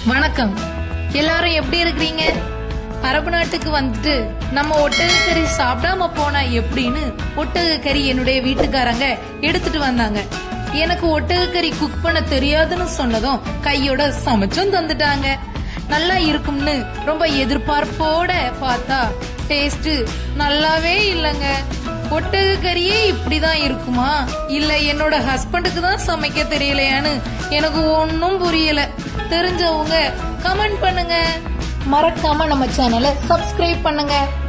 வணக்கம் எல்லாரும் எப்படி இருக்கிறீங்க அரபு நாட்டுக்கு வந்துட்டு நம்ம ஒட்டகக்கறி சாப்பிடாம போனா எப்படின்னு ஒட்டகக்கறி என்னுடைய வீட்டுக்காரங்க எடுத்துட்டு வந்தாங்க எனக்கு ஒட்டகக்கறி குக் பண்ண தெரியாதுன்னு சொன்னதும் கையோட சமைச்சும் தந்துட்டாங்க நல்லா இருக்கும்னு ரொம்ப எதிர்பார்ப்போட பார்த்தா டேஸ்ட் நல்லாவே இல்லைங்க ஒட்டகக்கறியே இப்படிதான் இருக்குமா இல்ல என்னோட ஹஸ்பண்டுக்கு தான் சமைக்க தெரியலையான்னு எனக்கு ஒன்னும் புரியல தெரிஞ்சவங்க கமெண்ட் பண்ணுங்க மறக்காம நம்ம சேனலை சப்ஸ்கிரைப் பண்ணுங்க